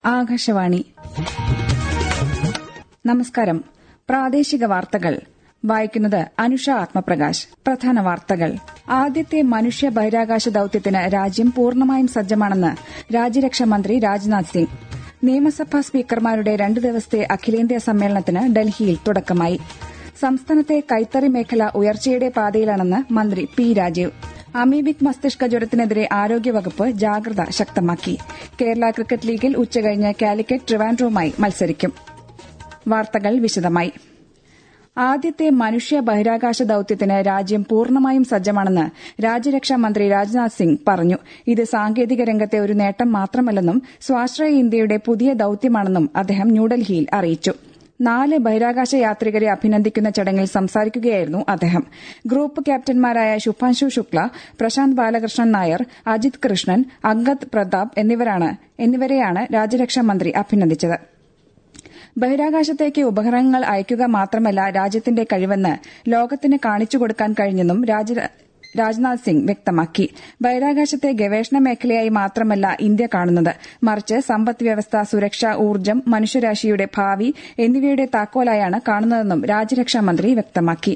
ആകാശവാണി നമസ്കാരം പ്രാദേശിക വാർത്തകൾ വായിക്കുന്നത് അനുഷ ആത്മപ്രകാശ് പ്രധാന വാർത്തകൾ ആദ്യത്തെ മനുഷ്യ ബഹിരാകാശ ദൌത്യത്തിന് രാജ്യം പൂർണ്ണമായും സജ്ജമാണെന്ന് രാജ്യരക്ഷാ മന്ത്രി രാജ്നാഥ് സിംഗ് നിയമസഭാ സ്പീക്കർമാരുടെ രണ്ടു ദിവസത്തെ അഖിലേന്ത്യാ സമ്മേളനത്തിന് ഡൽഹിയിൽ തുടക്കമായി സംസ്ഥാനത്തെ കൈത്തറി മേഖല ഉയർച്ചയുടെ പാതയിലാണെന്ന് മന്ത്രി പി രാജീവ് അമീബിക് മസ്തിഷ്ക ജ്വരത്തിനെതിരെ ആരോഗ്യവകുപ്പ് ജാഗ്രത ശക്തമാക്കി കേരള ക്രിക്കറ്റ് ലീഗിൽ ഉച്ചകഴിഞ്ഞ് കാലിക്കറ്റ് ട്രിവാൻഡ്രോവുമായി മത്സരിക്കും വാർത്തകൾ വിശദമായി ആദ്യത്തെ മനുഷ്യ ബഹിരാകാശ ദൌത്യത്തിന് രാജ്യം പൂർണ്ണമായും സജ്ജമാണെന്ന് രാജ്യരക്ഷാ മന്ത്രി രാജ്നാഥ് സിംഗ് പറഞ്ഞു ഇത് സാങ്കേതിക രംഗത്തെ ഒരു നേട്ടം മാത്രമല്ലെന്നും സ്വാശ്രയ ഇന്ത്യയുടെ പുതിയ ദൌത്യമാണെന്നും അദ്ദേഹം ന്യൂഡൽഹിയിൽ അറിയിച്ചു നാല് ബഹിരാകാശ യാത്രികരെ അഭിനന്ദിക്കുന്ന ചടങ്ങിൽ സംസാരിക്കുകയായിരുന്നു അദ്ദേഹം ഗ്രൂപ്പ് ക്യാപ്റ്റന്മാരായ ശുഭാൻശു ശുക്ല പ്രശാന്ത് ബാലകൃഷ്ണൻ നായർ അജിത് കൃഷ്ണൻ അങ്കദ് പ്രതാപ് എന്നിവരെയാണ് രാജ്യരക്ഷാ മന്ത്രി അഭിനന്ദിച്ചത് ബഹിരാകാശത്തേക്ക് ഉപഗ്രഹങ്ങൾ അയക്കുക മാത്രമല്ല രാജ്യത്തിന്റെ കഴിവെന്ന് ലോകത്തിന് കാണിച്ചുകൊടുക്കാൻ കഴിഞ്ഞെന്നും രാജ്നാഥ് സിംഗ് വ്യക്തമാക്കി ബഹിരാകാശത്തെ ഗവേഷണ മേഖലയായി മാത്രമല്ല ഇന്ത്യ കാണുന്നത് മറിച്ച് സമ്പദ് വ്യവസ്ഥ സുരക്ഷ ഊർജ്ജം മനുഷ്യരാശിയുടെ ഭാവി എന്നിവയുടെ താക്കോലായാണ് കാണുന്നതെന്നും രാജ്യരക്ഷാ മന്ത്രി വ്യക്തമാക്കി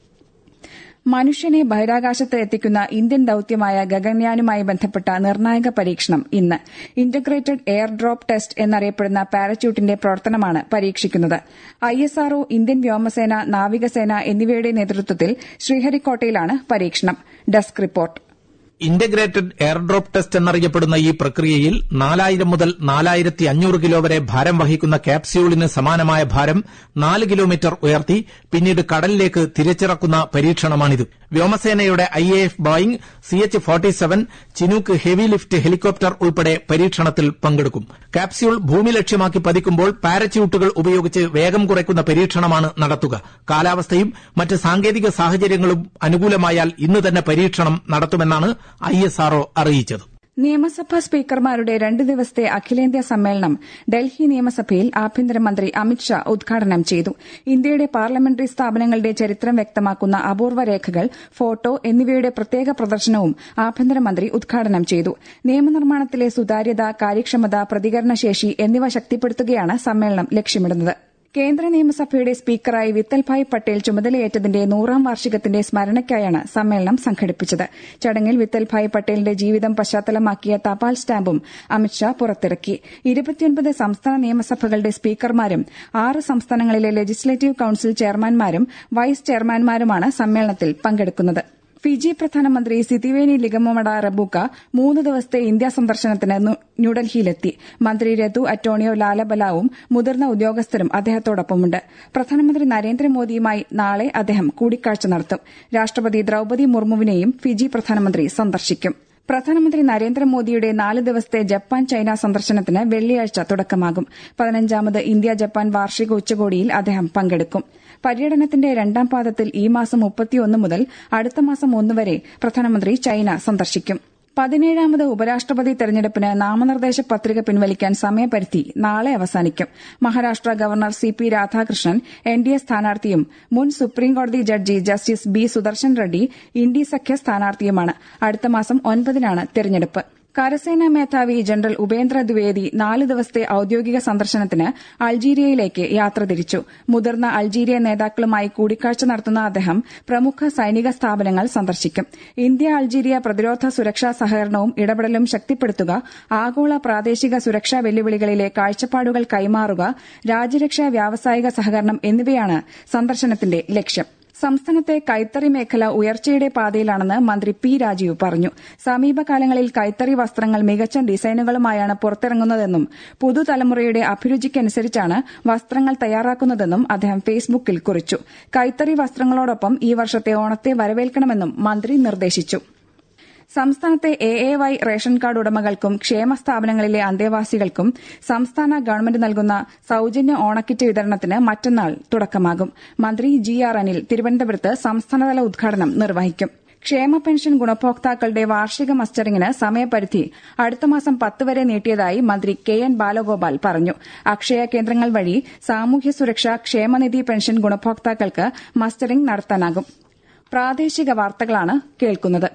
മനുഷ്യനെ ബഹിരാകാശത്ത് എത്തിക്കുന്ന ഇന്ത്യൻ ദൌത്യമായ ഗഗൻയാനുമായി ബന്ധപ്പെട്ട നിർണായക പരീക്ഷണം ഇന്ന് ഇന്റഗ്രേറ്റഡ് എയർ ഡ്രോപ്പ് ടെസ്റ്റ് എന്നറിയപ്പെടുന്ന പാരച്യൂട്ടിന്റെ പ്രവർത്തനമാണ് പരീക്ഷിക്കുന്നത് ഐഎസ്ആർഒ ഇന്ത്യൻ വ്യോമസേന നാവികസേന എന്നിവയുടെ നേതൃത്വത്തിൽ ശ്രീഹരിക്കോട്ടയിലാണ് പരീക്ഷണം desk report integrated airdrop test എന്നറിയപ്പെടുന്ന ഈ പ്രക്രിയയിൽ നാലായിരം മുതൽ നാലായിരത്തി അഞ്ഞൂറ് കിലോ വരെ ഭാരം വഹിക്കുന്ന ക്യാപ്സ്യൂളിന് സമാനമായ ഭാരം നാല് കിലോമീറ്റർ ഉയർത്തി പിന്നീട് കടലിലേക്ക് തിരിച്ചിറക്കുന്ന പരീക്ഷണമാണിത് വ്യോമസേനയുടെ I A F Boeing C H forty seven Chinook heavy lift helicopter ഉൾപ്പെടെ പരീക്ഷണത്തിൽ പങ്കെടുക്കും ക്യാപ്സ്യൂൾ ഭൂമി ലക്ഷ്യമാക്കി പതിക്കുമ്പോൾ പാരച്യൂട്ടുകൾ ഉപയോഗിച്ച് വേഗം കുറയ്ക്കുന്ന പരീക്ഷണമാണ് നടത്തുക കാലാവസ്ഥയും മറ്റ് സാങ്കേതിക സാഹചര്യങ്ങളും അനുകൂലമായാൽ ഇന്ന് തന്നെ പരീക്ഷണം നടത്തുമെന്നാണ് ഐഎസ്ആർഒ അറിയിച്ചത് നിയമസഭാ സ്പീക്കർമാരുടെ രണ്ട് ദിവസത്തെ അഖിലേന്ത്യാ സമ്മേളനം ഡൽഹി നിയമസഭയിൽ ആഭ്യന്തരമന്ത്രി അമിത്ഷാ ഉദ്ഘാടനം ചെയ്തു ഇന്ത്യയുടെ പാർലമെന്ററി സ്ഥാപനങ്ങളുടെ ചരിത്രം വ്യക്തമാക്കുന്ന അപൂർവ രേഖകൾ ഫോട്ടോ എന്നിവയുടെ പ്രത്യേക പ്രദർശനവും ആഭ്യന്തരമന്ത്രി ഉദ്ഘാടനം ചെയ്തു നിയമനിർമ്മാണത്തിലെ സുതാര്യത കാര്യക്ഷമത പ്രതികരണശേഷി എന്നിവ ശക്തിപ്പെടുത്തുകയാണ് സമ്മേളനം ലക്ഷ്യമിടുന്നത് കേന്ദ്ര നിയമസഭയുടെ സ്പീക്കറായി വിത്തൽഭായ് പട്ടേൽ ചുമതലയേറ്റതിന്റെ നൂറാം വാർഷികത്തിന്റെ സ്മരണയ്ക്കായാണ് സമ്മേളനം സംഘടിപ്പിച്ചത് ചടങ്ങിൽ വിത്തൽഭായ് പട്ടേലിന്റെ ജീവിതം പശ്ചാത്തലമാക്കിയ തപാൽ സ്റ്റാമ്പും അമിത്ഷാ പുറത്തിറക്കി ഇരുപത്തിയൊൻപത് സംസ്ഥാന നിയമസഭകളുടെ സ്പീക്കർമാരും ആറ് സംസ്ഥാനങ്ങളിലെ ലെജിസ്ലേറ്റീവ് കൌൺസിൽ ചെയർമാൻമാരും വൈസ് ചെയർമാൻമാരുമാണ് സമ്മേളനത്തിൽ പങ്കെടുക്കുന്നത് ഫിജി പ്രധാനമന്ത്രി സിതിവേനി ലിഗമോമഡ റബൂക്ക മൂന്ന് ദിവസത്തെ ഇന്ത്യാ സന്ദർശനത്തിന് ന്യൂഡൽഹിയിലെത്തി മന്ത്രി രതു അറ്റോണിയോ ലാലബലാവും മുതിർന്ന ഉദ്യോഗസ്ഥരും അദ്ദേഹത്തോടൊപ്പമുണ്ട് പ്രധാനമന്ത്രി നരേന്ദ്രമോദിയുമായി നാളെ അദ്ദേഹം കൂടിക്കാഴ്ച നടത്തും രാഷ്ട്രപതി ദ്രൌപതി മുർമുവിനെയും ഫിജി പ്രധാനമന്ത്രി സന്ദർശിക്കും പ്രധാനമന്ത്രി നരേന്ദ്രമോദിയുടെ നാല് ദിവസത്തെ ജപ്പാൻ ചൈന സന്ദർശനത്തിന് വെള്ളിയാഴ്ച തുടക്കമാകും പതിനഞ്ചാമത് ഇന്ത്യ ജപ്പാൻ വാർഷിക ഉച്ചകോടിയിൽ അദ്ദേഹം പങ്കെടുക്കും പര്യടനത്തിന്റെ രണ്ടാം പാദത്തിൽ ഈ മാസം മുപ്പത്തിയൊന്ന് മുതൽ അടുത്ത മാസം ഒന്ന് വരെ പ്രധാനമന്ത്രി ചൈന സന്ദർശിക്കും പതിനേഴാമത് ഉപരാഷ്ട്രപതി തെരഞ്ഞെടുപ്പിന് നാമനിർദ്ദേശ പത്രിക പിൻവലിക്കാൻ സമയപരിധി നാളെ അവസാനിക്കും Maharashtra governor C P Radhakrishnan N D A സ്ഥാനാർത്ഥിയും മുൻ സുപ്രീംകോടതി judge justice B Sudershan Reddy India സഖ്യ സ്ഥാനാർത്ഥിയുമാണ് അടുത്ത മാസം ഒൻപതിനാണ് തെരഞ്ഞെടുപ്പ് കരസേനാ മേധാവി ജനറൽ ഉപേന്ദ്ര ദ്വിവേദി നാല് ദിവസത്തെ ഔദ്യോഗിക സന്ദർശനത്തിന് അൾജീരിയയിലേക്ക് യാത്ര തിരിച്ചു മുതിർന്ന അൾജീരിയ നേതാക്കളുമായി കൂടിക്കാഴ്ച നടത്തുന്ന അദ്ദേഹം പ്രമുഖ സൈനിക സ്ഥാപനങ്ങൾ സന്ദർശിക്കും ഇന്ത്യ അൾജീരിയ പ്രതിരോധ സുരക്ഷാ സഹകരണവും ഇടപെടലും ശക്തിപ്പെടുത്തുക ആഗോള പ്രാദേശിക സുരക്ഷാ വെല്ലുവിളികളിലെ കാഴ്ചപ്പാടുകൾ കൈമാറുക രാജ്യരക്ഷാ വ്യാവസായിക സഹകരണം എന്നിവയാണ് സന്ദർശനത്തിന്റെ ലക്ഷ്യം സംസ്ഥാനത്തെ കൈത്തറി മേഖല ഉയർച്ചയുടെ പാതയിലാണെന്ന് മന്ത്രി പി രാജീവ് പറഞ്ഞു സമീപകാലങ്ങളിൽ കൈത്തറി വസ്ത്രങ്ങൾ മികച്ച ഡിസൈനുകളുമായാണ് പുറത്തിറങ്ങുന്നതെന്നും പുതുതലമുറയുടെ അഭിരുചിക്കനുസരിച്ചാണ് വസ്ത്രങ്ങൾ തയ്യാറാക്കുന്നതെന്നും അദ്ദേഹം ഫേസ്ബുക്കിൽ കുറിച്ചു കൈത്തറി വസ്ത്രങ്ങളോടൊപ്പം ഈ വർഷത്തെ ഓണത്തെ വരവേൽക്കണമെന്നും മന്ത്രി നിർദ്ദേശിച്ചു സംസ്ഥാനത്തെ A A Y ration card ഉടമകൾക്കും ക്ഷേമ സ്ഥാപനങ്ങളിലെ അന്തേവാസികൾക്കും സംസ്ഥാന ഗവൺമെന്റ് നൽകുന്ന സൌജന്യ ഓണക്കിറ്റ് വിതരണത്തിന് മറ്റന്നാൾ തുടക്കമാകും മന്ത്രി ജി ആർ അനിൽ തിരുവനന്തപുരത്ത് സംസ്ഥാനതല ഉദ്ഘാടനം നിർവഹിക്കും ക്ഷേമ പെൻഷൻ ഗുണഭോക്താക്കളുടെ വാർഷിക മസ്റ്ററിംഗിന് സമയപരിധി അടുത്ത മാസം പത്ത് വരെ നീട്ടിയതായി മന്ത്രി കെ എൻ ബാലഗോപാൽ പറഞ്ഞു അക്ഷയ കേന്ദ്രങ്ങൾ വഴി സാമൂഹ്യ സുരക്ഷ ക്ഷേമനിധി പെൻഷൻ ഗുണഭോക്താക്കൾക്ക് മസ്റ്ററിംഗ് നടത്താനാകും പ്രാദേശിക വാർത്തകളാണ് കേൾക്കുന്നത്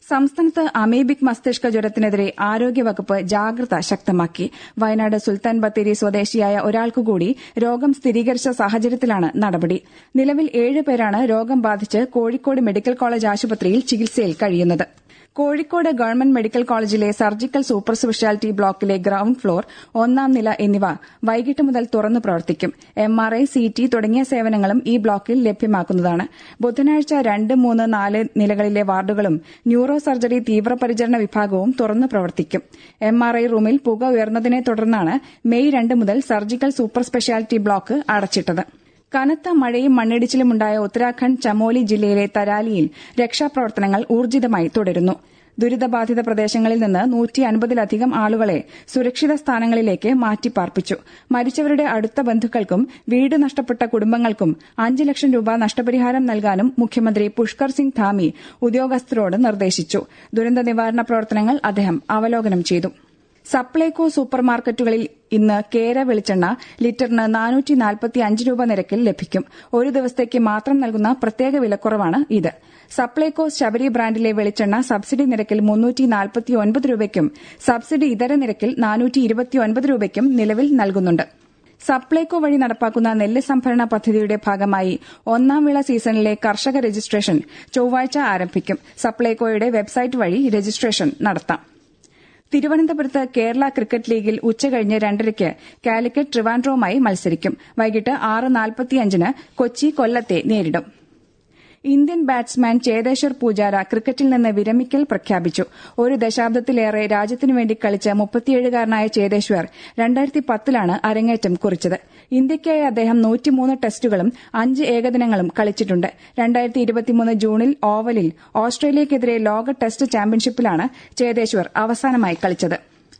സംസ്ഥാനത്ത് അമീബിക് മസ്തിഷ്ക ജ്വരത്തിനെതിരെ ആരോഗ്യവകുപ്പ് ജാഗ്രത ശക്തമാക്കി വയനാട് സുൽത്താൻ ബത്തേരി സ്വദേശിയായ ഒരാൾക്കുകൂടി രോഗം സ്ഥിരീകരിച്ച സാഹചര്യത്തിലാണ് നടപടി നിലവിൽ ഏഴ് പേരാണ് രോഗം ബാധിച്ച് കോഴിക്കോട് മെഡിക്കൽ കോളേജ് ആശുപത്രിയിൽ ചികിത്സയിൽ കഴിയുന്നത് കോഴിക്കോട് ഗവൺമെന്റ് മെഡിക്കൽ കോളേജിലെ സർജിക്കൽ സൂപ്പർ സ്പെഷ്യാലിറ്റി ബ്ലോക്കിലെ ഗ്രൌണ്ട് ഫ്ലോർ ഒന്നാം നില എന്നിവ വൈകിട്ട് മുതൽ തുറന്നു പ്രവർത്തിക്കും M R I C T തുടങ്ങിയ സേവനങ്ങളും ഈ ബ്ലോക്കിൽ ലഭ്യമാക്കുന്നതാണ് ബുധനാഴ്ച രണ്ട് മൂന്ന് നാല് നിലകളിലെ വാർഡുകളും ന്യൂറോ സർജറി തീവ്രപരിചരണ വിഭാഗവും തുറന്നു പ്രവർത്തിക്കും എം ആർ ഐ റൂമിൽ പുക ഉയർന്നതിനെ തുടർന്നാണ് മെയ് രണ്ട് മുതൽ സർജിക്കൽ സൂപ്പർ സ്പെഷ്യാലിറ്റി ബ്ലോക്ക് അടച്ചിട്ടത് കനത്ത മഴയും മണ്ണിടിച്ചിലുമുണ്ടായ ഉത്തരാഖണ്ഡ് ചമോലി ജില്ലയിലെ തരാലിയിൽ രക്ഷാപ്രവർത്തനങ്ങൾ ഊർജിതമായി തുടരുന്നു ദുരിതബാധിത പ്രദേശങ്ങളിൽ നിന്ന് നൂറ്റി അൻപതിലധികം ആളുകളെ സുരക്ഷിത സ്ഥാനങ്ങളിലേക്ക് മാറ്റിപ്പാർപ്പിച്ചു മരിച്ചവരുടെ അടുത്ത ബന്ധുക്കൾക്കും വീട് നഷ്ടപ്പെട്ട കുടുംബങ്ങൾക്കും അഞ്ച് ലക്ഷം രൂപ നഷ്ടപരിഹാരം നൽകാനും മുഖ്യമന്ത്രി പുഷ്കർ സിംഗ് ധാമി ഉദ്യോഗസ്ഥരോട് നിർദ്ദേശിച്ചു ദുരന്ത നിവാരണ പ്രവർത്തനങ്ങൾ അദ്ദേഹം അവലോകനം ചെയ്തു സപ്ലൈകോ സൂപ്പർമാർക്കറ്റുകളിൽ ഇന്ന് കേര വെളിച്ചെണ്ണ ലിറ്ററിന് നാനൂറ്റി നാൽപ്പത്തി അഞ്ച് രൂപ നിരക്കിൽ ലഭിക്കും ഒരു ദിവസത്തേക്ക് മാത്രം നൽകുന്ന പ്രത്യേക വിലക്കുറവാണ് ഇത് സപ്ലൈകോ ശബരി ബ്രാൻഡിലെ വെളിച്ചെണ്ണ സബ്സിഡി നിരക്കിൽ മുന്നൂറ്റി നാൽപ്പത്തി ഒൻപത് രൂപയ്ക്കും സബ്സിഡി ഇതര നിരക്കിൽ നാനൂറ്റി ഇരുപത്തിയൊൻപത് രൂപയ്ക്കും നിലവിൽ നൽകുന്നുണ്ട് സപ്ലൈകോ വഴി നടപ്പാക്കുന്ന നെല്ല് സംഭരണ പദ്ധതിയുടെ ഭാഗമായി ഒന്നാം വിള സീസണിലെ കർഷക രജിസ്ട്രേഷൻ ചൊവ്വാഴ്ച ആരംഭിക്കും സപ്ലൈകോയുടെ വെബ്സൈറ്റ് വഴി രജിസ്ട്രേഷൻ നടത്താം തിരുവനന്തപുരത്ത് കേരള ക്രിക്കറ്റ് ലീഗിൽ ഉച്ചകഴിഞ്ഞ് രണ്ടരയ്ക്ക് കാലിക്കറ്റ് ട്രിവാൻഡ്രോമായി മത്സരിക്കും വൈകിട്ട് ആറ് നാൽപ്പത്തിയഞ്ചിന് കൊച്ചി കൊല്ലത്തെ നേരിടും ഇന്ത്യൻ ബാറ്റ്സ്മാൻ ചേതേശ്വർ പൂജാര ക്രിക്കറ്റിൽ നിന്ന് വിരമിക്കൽ പ്രഖ്യാപിച്ചു ഒരു ദശാബ്ദത്തിലേറെ രാജ്യത്തിനുവേണ്ടി കളിച്ച മുപ്പത്തിയേഴുകാരനായ ചേതേശ്വർ രണ്ടായിരത്തി പത്തിലാണ് അരങ്ങേറ്റം കുറിച്ചത് ഇന്ത്യയ്ക്കായി അദ്ദേഹം നൂറ്റിമൂന്ന് ടെസ്റ്റുകളും അഞ്ച് ഏകദിനങ്ങളും കളിച്ചിട്ടുണ്ട് രണ്ടായിരത്തി ഇരുപത്തിമൂന്ന് ജൂണിൽ ഓവലിൽ ഓസ്ട്രേലിയയ്ക്കെതിരെ ലോക ടെസ്റ്റ് ചാമ്പ്യൻഷിപ്പിലാണ് ചേതേശ്വർ അവസാനമായി കളിച്ചത്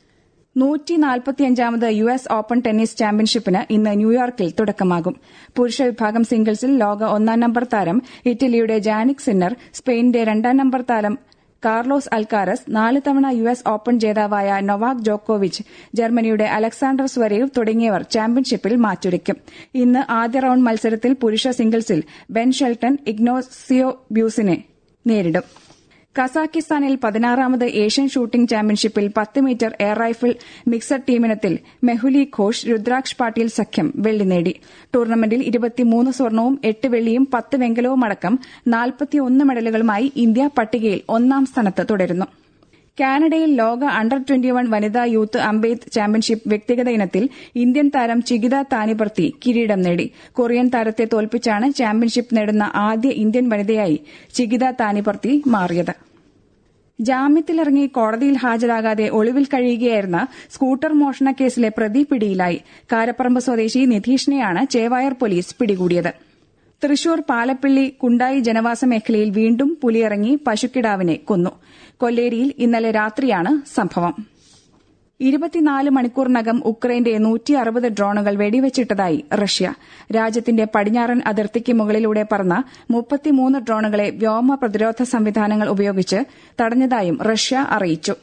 നൂറ്റി നാൽപ്പത്തിയഞ്ചാമത് യു എസ് ഓപ്പൺ ടെന്നീസ് ചാമ്പ്യൻഷിപ്പിന് ഇന്ന് ന്യൂയോർക്കിൽ തുടക്കമാകും പുരുഷ വിഭാഗം സിംഗിൾസിൽ ലോക ഒന്നാം നമ്പർ താരം ഇറ്റലിയുടെ ജാനിക് സിന്നർ സ്പെയിനിന്റെ രണ്ടാം നമ്പർ താരം കാർലോസ് അൽക്കാരസ് നാല് തവണ യു എസ് ഓപ്പൺ ജേതാവായ നൊവാക് ജോക്കോവിച്ച് ജർമ്മനിയുടെ അലക്സാണ്ടർ സ്വരേവ് തുടങ്ങിയവർ ചാമ്പ്യൻഷിപ്പിൽ മാറ്റുരയ്ക്കും ഇന്ന് ആദ്യ റൌണ്ട് മത്സരത്തിൽ പുരുഷ സിംഗിൾസിൽ ബെൻ ഷെൽട്ടൺ ഇഗ്നോസിയോ ബ്യൂസിനെ നേരിടും കസാക്കിസ്ഥാനിൽ പതിനാറാമത് ഏഷ്യൻ ഷൂട്ടിംഗ് ചാമ്പ്യൻഷിപ്പിൽ പത്ത് മീറ്റർ എയർ റൈഫിൾ മിക്സഡ് ടീമിനത്തിൽ മെഹുലി ഘോഷ് രുദ്രാക്ഷ് പാട്ടീൽ സഖ്യം വെള്ളി നേടി ടൂർണമെന്റിൽ ഇരുപത്തിമൂന്ന് സ്വർണവും എട്ട് വെള്ളിയും പത്ത് വെങ്കലവും അടക്കം നാൽപ്പത്തിയൊന്ന് മെഡലുകളുമായി ഇന്ത്യ പട്ടികയിൽ ഒന്നാം സ്ഥാനത്ത് തുടരുന്നു കാനഡയിൽ ലോക അണ്ടർ ട്വന്റിവൺ വനിതാ യൂത്ത് അമ്പെയ്ത്ത് ചാമ്പ്യൻഷിപ്പ് വ്യക്തിഗത ഇനത്തിൽ ഇന്ത്യൻ താരം ചികിത താനിപർത്തി കിരീടം നേടി കൊറിയൻ താരത്തെ തോൽപ്പിച്ചാണ് ചാമ്പ്യൻഷിപ്പ് നേടുന്ന ആദ്യ ഇന്ത്യൻ വനിതയായി ചികിത താനിപർത്തി മാറിയത് ജാമ്യത്തിലിറങ്ങി കോടതിയിൽ ഹാജരാകാതെ ഒളിവിൽ കഴിയുകയായിരുന്ന സ്കൂട്ടർ മോഷണ കേസിലെ പ്രതി പിടിയിലായി കാരപ്പറമ്പ് സ്വദേശി നിധീഷിനെയാണ് ചേവായർ പോലീസ് പിടികൂടിയത് തൃശൂർ പാലപ്പിള്ളി കുണ്ടായി ജനവാസ മേഖലയിൽ വീണ്ടും പുലിയിറങ്ങി പശുക്കിടാവിനെ കൊന്നു കൊല്ലേരിയിൽ ഇന്നലെ രാത്രിയാണ് സംഭവം ഇരുപത്തിനാല് മണിക്കൂറിനകം ഉക്രൈന്റെ നൂറ്റി അറുപത് ഡ്രോണുകൾ വെടിവച്ചിട്ടതായി റഷ്യ രാജ്യത്തിന്റെ പടിഞ്ഞാറൻ അതിർത്തിക്ക് മുകളിലൂടെ പറന്ന മുപ്പത്തിമൂന്ന് ഡ്രോണുകളെ വ്യോമ പ്രതിരോധ സംവിധാനങ്ങൾ ഉപയോഗിച്ച് തടഞ്ഞതായും റഷ്യ അറിയിച്ചു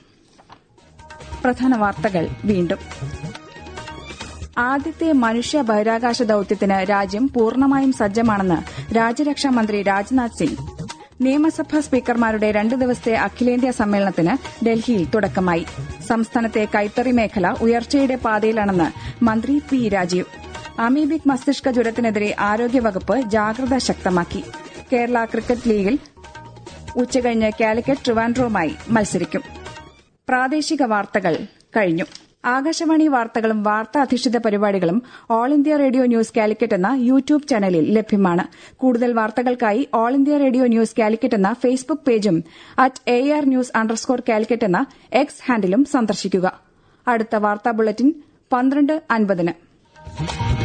പ്രധാന വാർത്തകൾ വീണ്ടും ആദ്യത്തെ മനുഷ്യ ബഹിരാകാശ ദൌത്യത്തിന് രാജ്യം പൂർണ്ണമായും സജ്ജമാണെന്ന് രാജ്യരക്ഷാ മന്ത്രി രാജ്നാഥ് സിംഗ് നിയമസഭാ സ്പീക്കർമാരുടെ രണ്ട് ദിവസത്തെ അഖിലേന്ത്യാ സമ്മേളനത്തിന് ഡൽഹിയിൽ തുടക്കമായി സംസ്ഥാനത്തെ കൈത്തറി മേഖല ഉയർച്ചയുടെ പാതയിലാണെന്ന് മന്ത്രി പി രാജീവ് അമീബിക് മസ്തിഷ്ക ജ്വരത്തിനെതിരെ ആരോഗ്യവകുപ്പ് ജാഗ്രത ശക്തമാക്കി കേരള ക്രിക്കറ്റ് ലീഗിൽ ഉച്ചകഴിഞ്ഞ് കാലിക്കറ്റ് ട്രിവാൻഡ്രോമായി മത്സരിക്കും പ്രാദേശിക വാർത്തകൾ കഴിഞ്ഞു ആകാശവാണി വാർത്തകളും വാർത്താ അധിഷ്ഠിത പരിപാടികളും all India radio news Calicut എന്ന യൂട്യൂബ് ചാനലിൽ ലഭ്യമാണ് കൂടുതൽ വാർത്തകൾക്കായി all India radio news Calicut എന്ന ഫേസ്ബുക്ക് പേജും at A R news underscore Calicut എന്ന എക്സ് ഹാൻഡിലും സന്ദർശിക്കുക അടുത്ത വാർത്താ ബുള്ളറ്റിൻ പന്ത്രണ്ട് അൻപതിന്